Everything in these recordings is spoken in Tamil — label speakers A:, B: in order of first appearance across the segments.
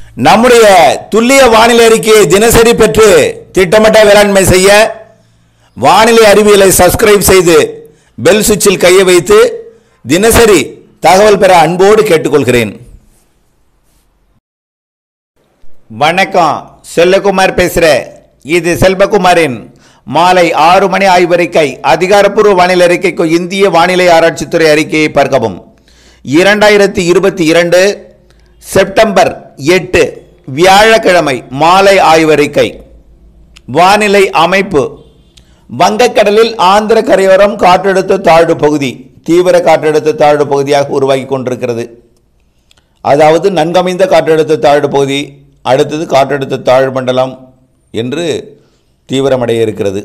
A: நம்முடைய துல்லிய வானிலை அறிக்கையை தினசரி பெற்று திட்டமிட்ட வேளாண்மை செய்ய வானிலை அறிவியலை சப்ஸ்கிரைப் செய்து பெல் சுவிட்சில் கையை வைத்து தினசரி தகவல் பெற அன்போடு கேட்டுக்கொள்கிறேன் வணக்கம் செல்லகுமார் பேசுகிறேன் இது செல்வகுமாரின் மாலை ஆறு மணி ஆய்வறிக்கை அதிகாரப்பூர்வ வானிலை அறிக்கைக்கு இந்திய வானிலை ஆராய்ச்சித்துறை அறிக்கையை பார்க்கவும் இரண்டாயிரத்தி இருபத்தி இரண்டு செப்டம்பர் எட்டு வியாழக்கிழமை மாலை ஆய்வறிக்கை வானிலை அமைப்பு வங்கக்கடலில் ஆந்திர கரையோரம் காற்றழுத்த தாழ்வு பகுதி தீவிர காற்றழுத்த தாழ்வு பகுதியாக உருவாகி கொண்டிருக்கிறது அதாவது நன்கமைந்த காற்றழுத்த தாழ்வு பகுதி அடுத்தது காற்றழுத்த தாழ்வு மண்டலம் என்று தீவிரமடைய இருக்கிறது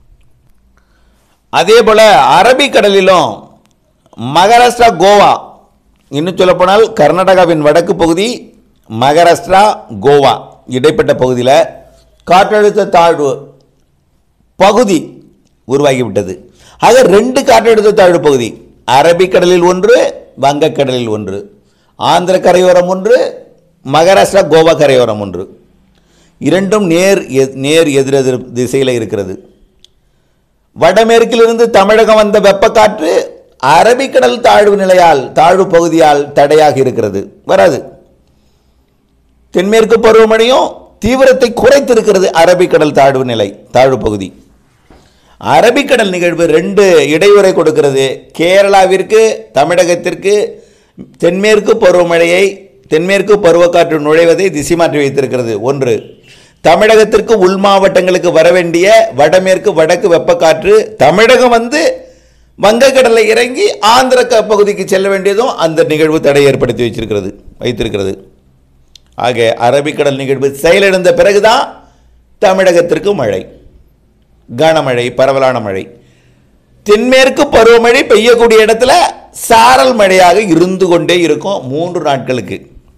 A: அதே போல் அரபிக்கடலிலும் மகாராஷ்டிரா கோவா இன்னும் சொல்லப்போனால் கர்நாடகாவின் வடக்கு பகுதி மகாராஷ்டிரா கோவா இடைப்பட்ட பகுதியில் காற்றழுத்த தாழ்வு பகுதி உருவாகிவிட்டது ஆக ரெண்டு காற்றழுத்த தாழ்வு பகுதி அரபிக்கடலில் ஒன்று வங்கக்கடலில் ஒன்று ஆந்திர கரையோரம் ஒன்று மகாராஷ்டிரா கோவா கரையோரம் ஒன்று இரண்டும் நேர் எ- நேர் எதிரெதிர் திசையில் இருக்கிறது வடமேற்கிலிருந்து தமிழகம் வந்த வெப்பக்காற்று அரபிக்கடல் தாழ்வு நிலையால் தாழ்வு பகுதியால் தடையாக இருக்கிறது வராது தென்மேற்கு பருவமழையும் தீவிரத்தை குறைத்திருக்கிறது அரபிக்கடல் தாழ்வு நிலை தாழ்வு பகுதி அரபிக்கடல் நிகழ்வு ரெண்டு இடையூறை கொடுக்கிறது கேரளாவிற்கு தமிழகத்திற்கு தென்மேற்கு பருவமழையை தென்மேற்கு பருவக்காற்று நுழைவதை திசை மாற்றி வைத்திருக்கிறது ஒன்று தமிழகத்திற்கு உள் மாவட்டங்களுக்கு வர வேண்டிய வடமேற்கு வடக்கு வெப்பக்காற்று தமிழகம் வந்து வங்கக்கடலை இறங்கி ஆந்திர க- பகுதிக்கு செல்ல வேண்டியதும் அந்த நிகழ்வு தடை ஏற்படுத்தி வச்சிருக்கிறது வைத்திருக்கிறது ஆக அரபிக்கடல் நிகழ்வு செயலிழந்த பிறகுதான் தமிழகத்திற்கு மழை கனமழை பரவலான மழை தென்மேற்கு பருவமழை பெய்யக்கூடிய இடத்துல சாரல் மழையாக இருந்து கொண்டே இருக்கும் மூன்று நாட்களுக்கு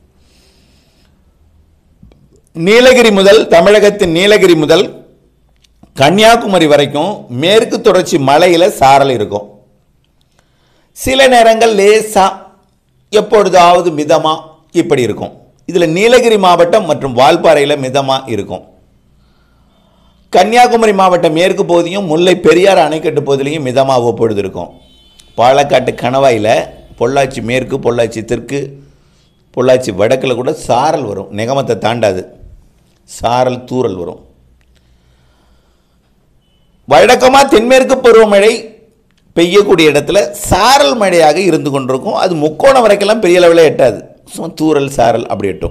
A: நீலகிரி முதல் தமிழகத்தின் நீலகிரி முதல் கன்னியாகுமரி வரைக்கும் மேற்கு தொடர்ச்சி மலையில் சாரல் இருக்கும் சில நேரங்கள் லேசா எப்பொழுதாவது மிதமா இப்படி இருக்கும் இதில் நீலகிரி மாவட்டம் மற்றும் வால்பாறையில் மிதமா இருக்கும் கன்னியாகுமரி மாவட்ட மேற்கு பகுதியும் முல்லை பெரியாறு அணைக்கட்டு பகுதியிலையும் மிதமாக அவ்வப்பொழுது இருக்கும் பாலக்காட்டு கணவாயில் பொள்ளாச்சி மேற்கு பொள்ளாச்சி தெற்கு பொள்ளாச்சி வடக்கில் கூட சாரல் வரும் நிகமத்தை தாண்டாது சாரல் தூறல் வரும் வழக்கமாக தென்மேற்கு பருவமழை பெய்யக்கூடிய இடத்துல சாரல் மழையாக இருந்து கொண்டிருக்கும் அது முக்கோணம் வரைக்கெல்லாம் பெரிய அளவில் எட்டாது சும்மா தூறல் சாரல் அப்படி எட்டும்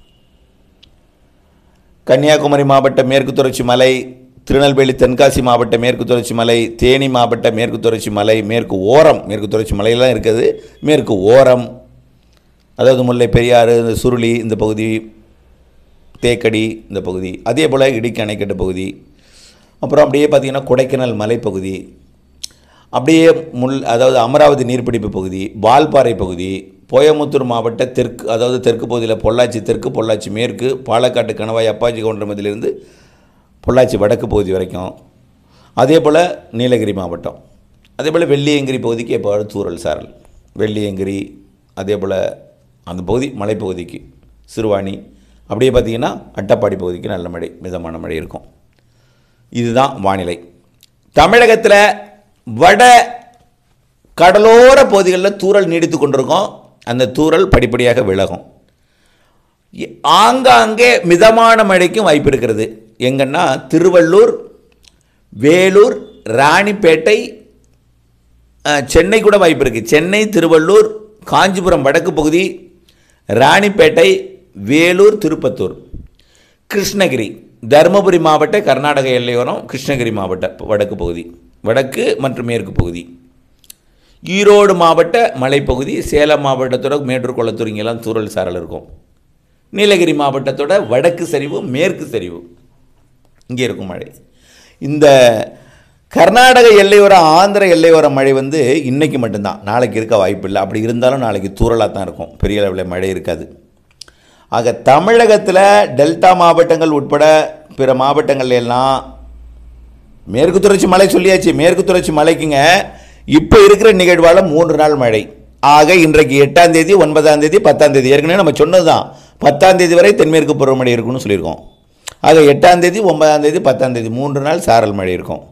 A: கன்னியாகுமரி மாவட்ட மேற்கு தொடர்ச்சி மலை திருநெல்வேலி தென்காசி மாவட்ட மேற்கு தொடர்ச்சி மலை தேனி மாவட்ட மேற்கு தொடர்ச்சி மலை மேற்கு ஓரம் மேற்கு தொடர்ச்சி மலையெல்லாம் இருக்குது மேற்கு ஓரம் அதாவது முல்லை பெரியாறு இந்த சுருளி இந்த பகுதி தேக்கடி இந்த பகுதி அதே போல் இடுக்கி அணைக்கட்டு பகுதி அப்புறம் அப்படியே பார்த்திங்கன்னா கொடைக்கானல் மலைப்பகுதி அப்படியே முள் அதாவது அமராவதி நீர்பிடிப்பு பகுதி வால்பாறை பகுதி கோயமுத்தூர் மாவட்ட தெற்கு அதாவது தெற்கு பகுதியில் பொள்ளாச்சி தெற்கு பொள்ளாச்சி மேற்கு பாலக்காட்டு கணவாய் அப்பாச்சி கவுண்டமதிலிருந்து பொள்ளாச்சி வடக்கு பகுதி வரைக்கும் அதே போல் நீலகிரி மாவட்டம் அதே போல் வெள்ளியங்கிரி பகுதிக்கு எப்போ தூறல் சாரல் வெள்ளியங்கிரி அதே போல் அந்த பகுதி மலைப்பகுதிக்கு சிறுவாணி அப்படியே பார்த்திங்கன்னா அட்டப்பாடி பகுதிக்கு நல்ல மழை மிதமான மழை இருக்கும் இதுதான் வானிலை தமிழகத்தில் வட கடலோர பகுதிகளில் தூறல் நீடித்து கொண்டிருக்கும் அந்த தூறல் படிப்படியாக விலகும் இ- ஆங்காங்கே மிதமான மழைக்கும் வாய்ப்பு இருக்கிறது எங்கன்னா திருவள்ளூர் வேலூர் ராணிப்பேட்டை அஹ், சென்னை கூட வாய்ப்பு இருக்குது சென்னை திருவள்ளூர் காஞ்சிபுரம் வடக்கு பகுதி ராணிப்பேட்டை வேலூர் திருப்பத்தூர் கிருஷ்ணகிரி தருமபுரி மாவட்ட கர்நாடக எல்லையோரம் கிருஷ்ணகிரி மாவட்ட வடக்கு பகுதி வடக்கு மற்றும் மேற்கு பகுதி ஈரோடு மாவட்ட மலைப்பகுதி சேலம் மாவட்டத்தோட மேட்டூர் குளத்தூர் இங்கெல்லாம் தூறல் சாரல் இருக்கும் நீலகிரி மாவட்டத்தோட வடக்கு சரிவு மேற்கு சரிவு இங்கே இருக்கும் மழை இந்த கர்நாடக எல்லையோர ஆந்திர எல்லையோர மழை வந்து இன்னைக்கு மட்டும்தான் நாளைக்கு இருக்க வாய்ப்பு இல்லை அப்படி இருந்தாலும் நாளைக்கு தூறலாக தான் இருக்கும் பெரிய அளவில் மழை இருக்காது ஆக தமிழகத்தில் டெல்டா மாவட்டங்கள் உட்பட பிற மாவட்டங்கள் எல்லாம் மேற்கு தொடர்ச்சி மலை சொல்லியாச்சு மேற்கு தொடர்ச்சி மலைக்குங்க இப்போ இருக்கிற நிகழ்வால் மூன்று நாள் மழை ஆக இன்றைக்கு எட்டாம் தேதி ஒன்பதாம் தேதி பத்தாம் தேதி ஏற்கனவே நம்ம சொன்னது தான் பத்தாம் தேதி வரை தென்மேற்கு பருவமழை இருக்கும்னு சொல்லியிருக்கோம் ஆக எட்டாம் தேதி ஒன்பதாம் தேதி பத்தாம் தேதி மூன்று நாள் சாரல் மழை இருக்கும்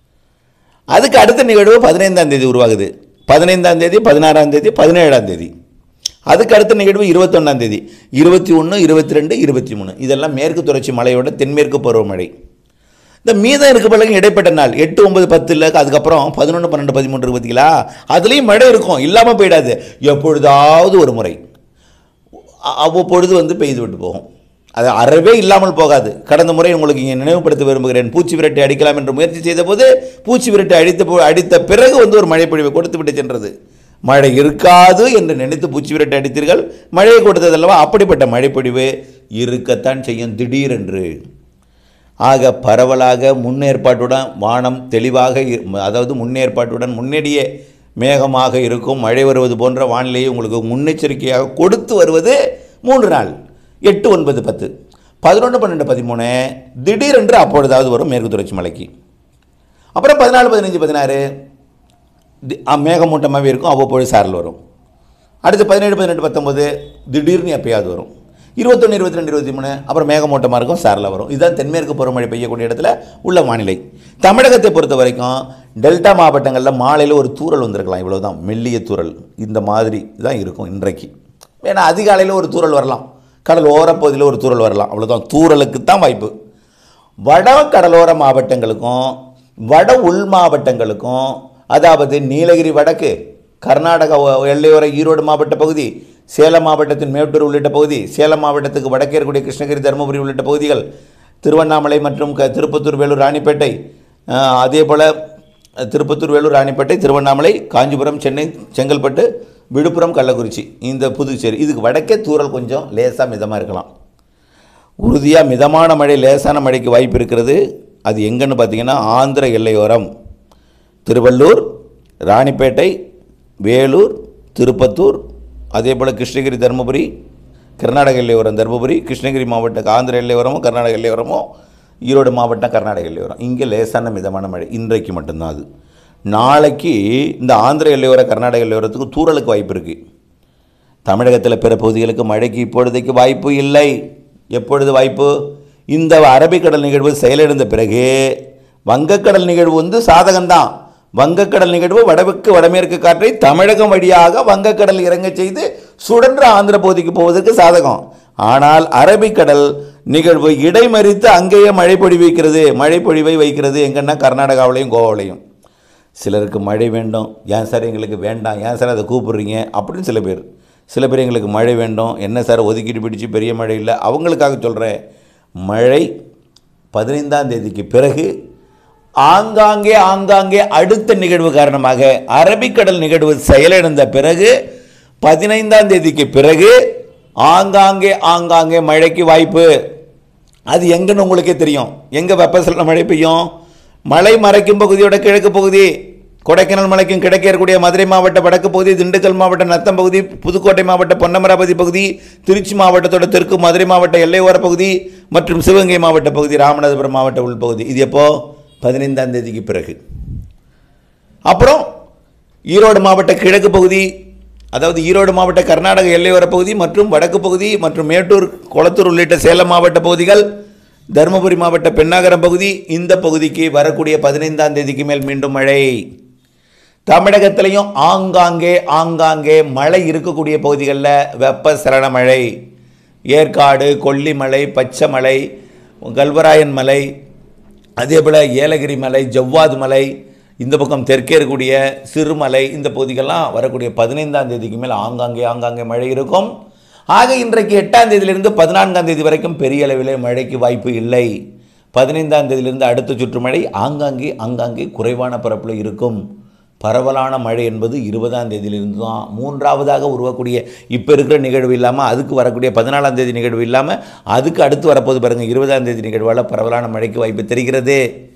A: அதுக்கு அடுத்த நிகழ்வு பதினைந்தாம் தேதி உருவாகுது பதினைந்தாம் தேதி பதினாறாம் தேதி பதினேழாம் தேதி அதுக்கு அடுத்த நிகழ்வு இருபத்தொன்னாம் தேதி இருபத்தி ஒன்று இருபத்தி ரெண்டு இருபத்தி மூணு இதெல்லாம் மேற்கு தொடர்ச்சி மலையோட தென்மேற்கு பருவமழை இந்த மீதம் இருக்க பிறகு இடைப்பட்ட நாள் எட்டு ஒன்பது பத்து இல்லை அதுக்கப்புறம் பதினொன்று பன்னெண்டு பதிமூன்று இருபத்திங்களா அதுலேயும் மழை இருக்கும் இல்லாமல் போயிடாது எப்பொழுதாவது ஒரு முறை அ- அவ்வப்பொழுது வந்து பெய்து விட்டு போகும் அது அறவே இல்லாமல் போகாது கடந்த முறை உங்களுக்கு இங்கே நினைவுபடுத்த விரும்புகிறேன் பூச்சி விரட்டை அடிக்கலாம் என்று முயற்சி செய்தபோது பூச்சி விரட்டை அடித்த போ- அடித்த பிறகு வந்து ஒரு மழைப்பொழிவை கொடுத்து விட்டு சென்றது மழை இருக்காது என்று நினைத்து பூச்சி விரட்டை அடித்தீர்கள் மழையை கொடுத்ததல்லவா அப்படிப்பட்ட மழைப்பொழிவு இருக்கத்தான் செய்யும் திடீரென்று ஆக பரவலாக முன்னேற்பாட்டுடன் வானம் தெளிவாக இரு- அதாவது முன்னேற்பாட்டுடன் முன்னேடிய மேகமாக இருக்கும் மழை வருவது போன்ற வானிலையை உங்களுக்கு முன்னெச்சரிக்கையாக கொடுத்து வருவது மூன்று நாள் எட்டு ஒன்பது பத்து பதினொன்று பன்னெண்டு பதிமூணு திடீரென்று அப்பொழுதாவது வரும் மேற்கு தொடர்ச்சி மலைக்கு அப்புறம் பதினாலு பதினஞ்சு பதினாறு தி- அ, மேகமூட்டமாகவே இருக்கும் அவ்வப்பொழுது சாரல் வரும் அடுத்து பதினேழு பதினெட்டு பத்தொம்பது திடீர்னு எப்பயாவது வரும் இருபத்தொன்று இருபத்தி ரெண்டு இருபத்தி மூணு அப்புறம் மேகமூட்டமாக இருக்கும் சாரல வரும் இதுதான் தென்மேற்கு பருவமழை பெய்யக்கூடிய இடத்துல உள்ள வானிலை தமிழகத்தை பொறுத்த வரைக்கும் டெல்டா மாவட்டங்களில் மாலையில் ஒரு தூறல் வந்திருக்கலாம் இவ்வளோ தான் மெல்லிய தூறல் இந்த மாதிரி தான் இருக்கும் இன்றைக்கு ஏன்னா அதிகாலையில் ஒரு தூறல் வரலாம் கடல் ஓரப்பகுதியில் ஒரு தூறல் வரலாம் அவ்வளோதான் தூறலுக்கு தான் வாய்ப்பு வட கடலோர மாவட்டங்களுக்கும் வட உள் மாவட்டங்களுக்கும் அதாவது நீலகிரி வடக்கு கர்நாடக ஒ- எல்லையோர ஈரோடு மாவட்ட பகுதி சேலம் மாவட்டத்தின் மேட்டூர் உள்ளிட்ட பகுதி சேலம் மாவட்டத்துக்கு வடக்கே இருக்கக்கூடிய கிருஷ்ணகிரி தருமபுரி உள்ளிட்ட பகுதிகள் திருவண்ணாமலை மற்றும் க திருப்பத்தூர் வேலூர் ராணிப்பேட்டை அஹ், அதே போல் திருப்பத்தூர் வேலூர் ராணிப்பேட்டை திருவண்ணாமலை காஞ்சிபுரம் சென்னை செங்கல்பட்டு விழுப்புரம் கள்ளக்குறிச்சி இந்த புதுச்சேரி இதுக்கு வடக்கே தூறல் கொஞ்சம் லேசாக மிதமாக இருக்கலாம் உறுதியாக மிதமான மழை லேசான மழைக்கு வாய்ப்பு இருக்கிறது அது எங்கன்னு பார்த்தீங்கன்னா ஆந்திர எல்லையோரம் திருவள்ளூர் ராணிப்பேட்டை வேலூர் திருப்பத்தூர் அதே போல் கிருஷ்ணகிரி தருமபுரி கர்நாடக எல்லையோரம் தருமபுரி கிருஷ்ணகிரி மாவட்ட ஆந்திர எல்லையோரமும் கர்நாடக எல்லையோரமும் ஈரோடு மாவட்டம் கர்நாடக எல்லையோரம் இங்கே லேசான மிதமான மழை இன்றைக்கு மட்டும்தான் அது நாளைக்கு இந்த ஆந்திர எல்லையோர கர்நாடக எல்லையோரத்துக்கு தூறலுக்கு வாய்ப்பு இருக்குது தமிழகத்தில் பிற பகுதிகளுக்கு மழைக்கு இப்பொழுதைக்கு வாய்ப்பு இல்லை எப்பொழுது வாய்ப்பு இந்த அரபிக்கடல் நிகழ்வு செயலிழந்த பிறகு வங்கக்கடல் நிகழ்வு வந்து சாதகம்தான் வங்கக்கடல் நிகழ்வு வடக்கு வடமேற்கு காற்றை தமிழகம் வழியாக வங்கக்கடல் இறங்க செய்து சுழன்ற ஆந்திர பகுதிக்கு போவதற்கு சாதகம் ஆனால் அரபிக்கடல் நிகழ்வு இடைமறித்து அங்கேயே மழை பொழிவிக்கிறது மழை பொழிவை வைக்கிறது எங்கன்னா கர்நாடகாவிலையும் கோவாவிலையும் சிலருக்கு மழை வேண்டும் ஏன் சார் எங்களுக்கு வேண்டாம் ஏன் சார் அதை கூப்பிடுறீங்க அப்படின்னு சில பேர் சில பேர் எங்களுக்கு மழை வேண்டும் என்ன சார் ஒதுக்கீடு பிடிச்சு பெரிய மழை இல்லை அவங்களுக்காக சொல்கிறேன் மழை பதினைந்தாம் தேதிக்கு பிறகு ஆங்காங்கே ஆங்காங்கே அடுத்த நிகழ்வு காரணமாக அரபிக்கடல் நிகழ்வு செயலிழந்த பிறகு பதினைந்தாம் தேதிக்கு பிறகு ஆங்காங்கே ஆங்காங்கே மழைக்கு வாய்ப்பு அது எங்கன்னு உங்களுக்கே தெரியும் எங்கே வெப்பசலன மழை பெய்யும் மலை மறைக்கும் பகுதியோட கிழக்கு பகுதி கொடைக்கானல் மலைக்கும் கிழக்கே இருக்கக்கூடிய மதுரை மாவட்ட வடக்கு பகுதி திண்டுக்கல் மாவட்ட நத்தம் பகுதி புதுக்கோட்டை மாவட்ட பொன்னமராவதி பகுதி திருச்சி மாவட்டத்தோட தெற்கு மதுரை மாவட்ட எல்லையோர பகுதி மற்றும் சிவகங்கை மாவட்ட பகுதி ராமநாதபுரம் மாவட்ட உள்பகுதி இது எப்போ பதினைந்தாம் தேதிக்கு பிறகு அப்புறம் ஈரோடு மாவட்ட கிழக்கு பகுதி அதாவது ஈரோடு மாவட்ட கர்நாடக எல்லையோர பகுதி மற்றும் வடக்கு பகுதி மற்றும் மேட்டூர் கொளத்தூர் உள்ளிட்ட சேலம் மாவட்ட பகுதிகள் தருமபுரி மாவட்ட பெண்ணாகரம் பகுதி இந்த பகுதிக்கு வரக்கூடிய பதினைந்தாம் தேதிக்கு மேல் மீண்டும் மழை தமிழகத்திலையும் ஆங்காங்கே ஆங்காங்கே மழை இருக்கக்கூடிய பகுதிகளில் வெப்பசலன மழை ஏற்காடு கொல்லிமலை பச்சைமலை கல்வராயன் மலை அதே போல் ஏலகிரி மலை ஜவ்வாது மலை இந்த பக்கம் தெற்கே இருக்கக்கூடிய சிறுமலை இந்த பகுதிகள்லாம் வரக்கூடிய பதினைந்தாம் தேதிக்கு மேல் ஆங்காங்கே ஆங்காங்கே மழை இருக்கும் ஆக இன்றைக்கு எட்டாம் தேதியிலிருந்து பதினான்காம் தேதி வரைக்கும் பெரிய அளவிலே மழைக்கு வாய்ப்பு இல்லை பதினைந்தாம் தேதியிலிருந்து அடுத்த சுற்று மழை ஆங்காங்கே ஆங்காங்கே குறைவான பரப்பில் இருக்கும் பரவலான மழை என்பது இருபதாம் தேதியிலிருந்து தான் மூன்றாவதாக உருவக்கூடிய இப்போ இருக்கிற நிகழ்வு இல்லாமல் அதுக்கு வரக்கூடிய பதினாலாம் தேதி நிகழ்வு இல்லாமல் அதுக்கு அடுத்து வரப்போது பாருங்கள் இருபதாம் தேதி நிகழ்வால் பரவலான மழைக்கு வாய்ப்பு தெரிகிறது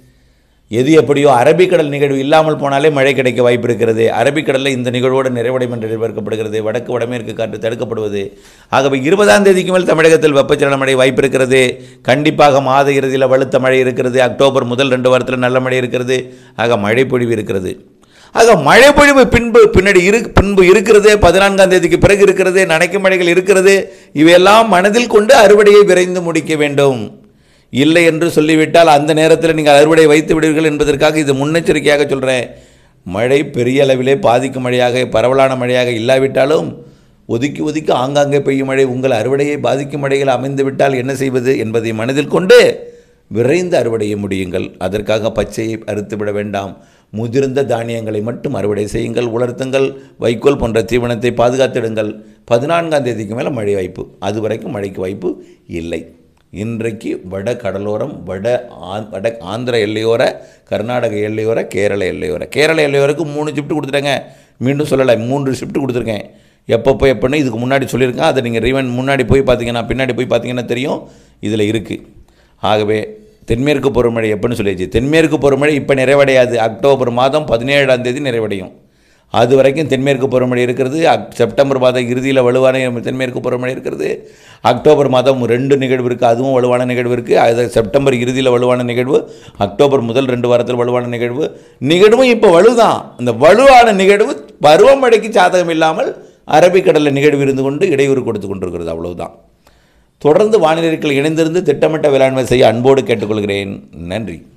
A: எது எப்படியோ அரபிக்கடல் நிகழ்வு இல்லாமல் போனாலே மழை கிடைக்க வாய்ப்பு இருக்கிறது அரபிக்கடலில் இந்த நிகழ்வோடு நிறைவடையும் என்று எதிர்பார்க்கப்படுகிறது வடக்கு வடமேற்கு காற்று தடுக்கப்படுவது ஆகவே இருபதாம் தேதிக்கு மேல் தமிழகத்தில் வெப்பச்சலன மழை வாய்ப்பு இருக்கிறது கண்டிப்பாக மாத இறுதியில் வலுத்த மழை இருக்கிறது அக்டோபர் முதல் ரெண்டு வாரத்தில் நல்ல மழை இருக்கிறது ஆக மழை பொழிவு இருக்கிறது ஆக மழை பொழிவு பின்பு பின்னாடி இரு பின்பு இருக்கிறது பதினான்காம் தேதிக்கு பிறகு இருக்கிறது நனைக்கும் மழைகள் இருக்கிறது இவையெல்லாம் மனதில் கொண்டு அறுவடையை விரைந்து முடிக்க வேண்டும் இல்லை என்று சொல்லிவிட்டால் அந்த நேரத்தில் நீங்கள் அறுவடை வைத்து விடுவீர்கள் என்பதற்காக இது முன்னெச்சரிக்கையாக சொல்கிறேன் மழை பெரிய அளவிலே பாதிக்கும் மழையாக பரவலான மழையாக இல்லாவிட்டாலும் ஒதுக்கி ஒதுக்கி ஆங்காங்கே பெய்யும் மழை உங்கள் அறுவடையை பாதிக்கும் மழைகள் அமைந்து விட்டால் என்ன செய்வது என்பதை மனதில் கொண்டு விரைந்து அறுவடையை முடியுங்கள் அதற்காக பச்சையை அறுத்துவிட வேண்டாம் முதிர்ந்த தானியங்களை மட்டும் அறுவடை செய்யுங்கள் உலர்த்துங்கள் வைக்கோல் போன்ற தீவனத்தை பாதுகாத்திடுங்கள் பதினான்காம் தேதிக்கு மேலே மழை வாய்ப்பு அது வரைக்கும் மழைக்கு வாய்ப்பு இல்லை இன்றைக்கு வட கடலோரம் வட ஆ- வட ஆந்திர எல்லையோர கர்நாடக எல்லையோர கேரள எல்லையோர கேரள எல்லையோருக்கு மூணு ஷிஃப்ட் கொடுத்துட்டேங்க மீண்டும் சொல்லலை மூன்று ஷிஃப்ட் கொடுத்துருக்கேன் எப்பப்போ எப்போன்னு இதுக்கு முன்னாடி சொல்லியிருக்கேன் அதை நீங்கள் ரீவன் முன்னாடி போய் பார்த்தீங்கன்னா பின்னாடி போய் பார்த்தீங்கன்னா தெரியும் இதில் இருக்குது ஆகவே தென்மேற்கு பருவமழை எப்போன்னு சொல்லியாச்சு தென்மேற்கு பருவமழை இப்போ நிறைவடையாது அக்டோபர் மாதம் பதினேழாம் தேதி நிறைவடையும் அது வரைக்கும் தென்மேற்கு பருவமழை இருக்கிறது அக் செப்டம்பர் மாதம் இறுதியில் வலுவான தென்மேற்கு பருவமழை இருக்கிறது அக்டோபர் மாதம் ரெண்டு நிகழ்வு இருக்குது அதுவும் வலுவான நிகழ்வு இருக்குது அது செப்டம்பர் இறுதியில் வலுவான நிகழ்வு அக்டோபர் முதல் ரெண்டு வாரத்தில் வலுவான நிகழ்வு நிகழ்வும் இப்போ வலுதான் இந்த வலுவான நிகழ்வு பருவமழைக்கு சாதகம் இல்லாமல் அரபிக்கடலில் நிகழ்வு இருந்து கொண்டு இடையூறு கொடுத்து கொண்டிருக்கிறது அவ்வளவுதான் தொடர்ந்து வானிலைகள் இணைந்திருந்து திட்டமிட்ட வேளாண்மை செய்ய அன்போடு கேட்டுக்கொள்கிறேன் நன்றி